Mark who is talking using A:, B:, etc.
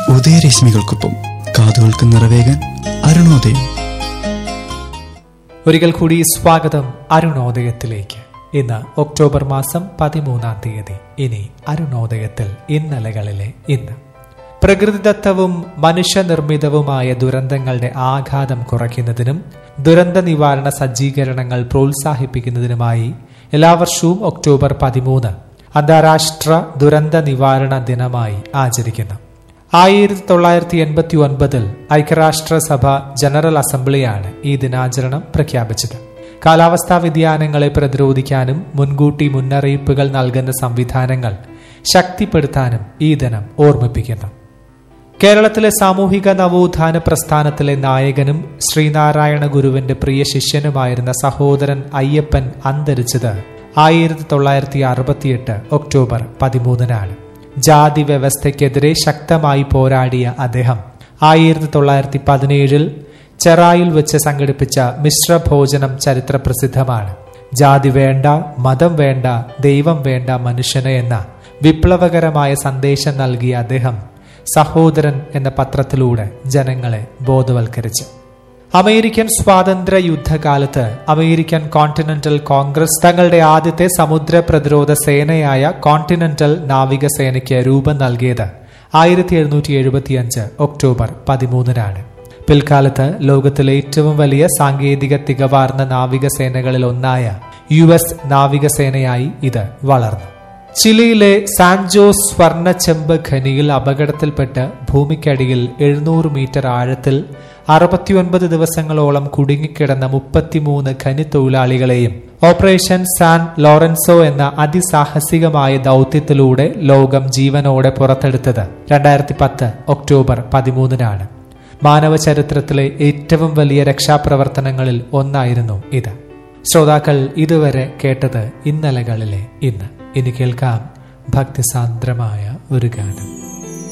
A: ഉദയരശ്മികൾക്കൊപ്പം കാതുകൾക്ക് നിറവേകാൻ അരുണോദയം
B: ഒരിക്കൽ കൂടി സ്വാഗതം അരുണോദയത്തിലേക്ക് ഇന്ന് ഒക്ടോബർ മാസം പതിമൂന്നാം തീയതി ഇനി അരുണോദയത്തിൽ ഇന്നലകളിലെ ഇന്ന് പ്രകൃതിദത്തവും മനുഷ്യനിർമ്മിതവുമായ ദുരന്തങ്ങളുടെ ആഘാതം കുറയ്ക്കുന്നതിനും ദുരന്ത നിവാരണ സജ്ജീകരണങ്ങൾ പ്രോത്സാഹിപ്പിക്കുന്നതിനുമായി എല്ലാ വർഷവും ഒക്ടോബർ പതിമൂന്ന് അന്താരാഷ്ട്ര ദുരന്ത നിവാരണ ദിനമായി ആചരിക്കുന്നു ആയിരത്തി തൊള്ളായിരത്തി എൺപത്തി ഒൻപതിൽ ഐക്യരാഷ്ട്രസഭ ജനറൽ അസംബ്ലിയാണ് ഈ ദിനാചരണം പ്രഖ്യാപിച്ചത് കാലാവസ്ഥാ വ്യതിയാനങ്ങളെ പ്രതിരോധിക്കാനും മുൻകൂട്ടി മുന്നറിയിപ്പുകൾ നൽകുന്ന സംവിധാനങ്ങൾ ശക്തിപ്പെടുത്താനും ഈ ദിനം ഓർമ്മിപ്പിക്കുന്നു കേരളത്തിലെ സാമൂഹിക നവോത്ഥാന പ്രസ്ഥാനത്തിലെ നായകനും ശ്രീനാരായണ ഗുരുവിന്റെ പ്രിയ ശിഷ്യനുമായിരുന്ന സഹോദരൻ അയ്യപ്പൻ അന്തരിച്ചത് ആയിരത്തി തൊള്ളായിരത്തി അറുപത്തിയെട്ട് ഒക്ടോബർ പതിമൂന്നിനാണ് ജാതി വ്യവസ്ഥയ്ക്കെതിരെ ശക്തമായി പോരാടിയ അദ്ദേഹം ആയിരത്തി തൊള്ളായിരത്തി പതിനേഴിൽ ചെറായിൽ വെച്ച് സംഘടിപ്പിച്ച മിശ്രഭോജനം ചരിത്ര പ്രസിദ്ധമാണ് ജാതി വേണ്ട മതം വേണ്ട ദൈവം വേണ്ട മനുഷ്യന് എന്ന വിപ്ലവകരമായ സന്ദേശം നൽകിയ അദ്ദേഹം സഹോദരൻ എന്ന പത്രത്തിലൂടെ ജനങ്ങളെ ബോധവൽക്കരിച്ചു അമേരിക്കൻ സ്വാതന്ത്ര്യ യുദ്ധകാലത്ത് അമേരിക്കൻ കോണ്ടിനെന്റൽ കോൺഗ്രസ് തങ്ങളുടെ ആദ്യത്തെ സമുദ്ര പ്രതിരോധ സേനയായ കോണ്ടിനെന്റൽ നാവികസേനയ്ക്ക് രൂപം നൽകിയത് ആയിരത്തി എഴുന്നൂറ്റി എഴുപത്തിയഞ്ച് ഒക്ടോബർ പതിമൂന്നിനാണ് പിൽക്കാലത്ത് ലോകത്തിലെ ഏറ്റവും വലിയ സാങ്കേതിക തികവാർന്ന നാവികസേനകളിൽ ഒന്നായ യു എസ് നാവികസേനയായി ഇത് വളർന്നു ചിലിയിലെ സാൻജോസ് സ്വർണച്ചെമ്പ് ഖനിയിൽ അപകടത്തിൽപ്പെട്ട് ഭൂമിക്കടിയിൽ എഴുന്നൂറ് മീറ്റർ ആഴത്തിൽ അറുപത്തിയൊൻപത് ദിവസങ്ങളോളം കുടുങ്ങിക്കിടന്ന മുപ്പത്തിമൂന്ന് ഖനി തൊഴിലാളികളെയും ഓപ്പറേഷൻ സാൻ ലോറൻസോ എന്ന അതിസാഹസികമായ ദൗത്യത്തിലൂടെ ലോകം ജീവനോടെ പുറത്തെടുത്തത് രണ്ടായിരത്തി പത്ത് ഒക്ടോബർ പതിമൂന്നിനാണ് മാനവ ചരിത്രത്തിലെ ഏറ്റവും വലിയ രക്ഷാപ്രവർത്തനങ്ങളിൽ ഒന്നായിരുന്നു ഇത് ശ്രോതാക്കൾ ഇതുവരെ കേട്ടത് ഇന്നലകളിലെ ഇന്ന് ഇനി കേൾക്കാം ഭക്തിസാന്ദ്രമായ ഒരു ഗാനം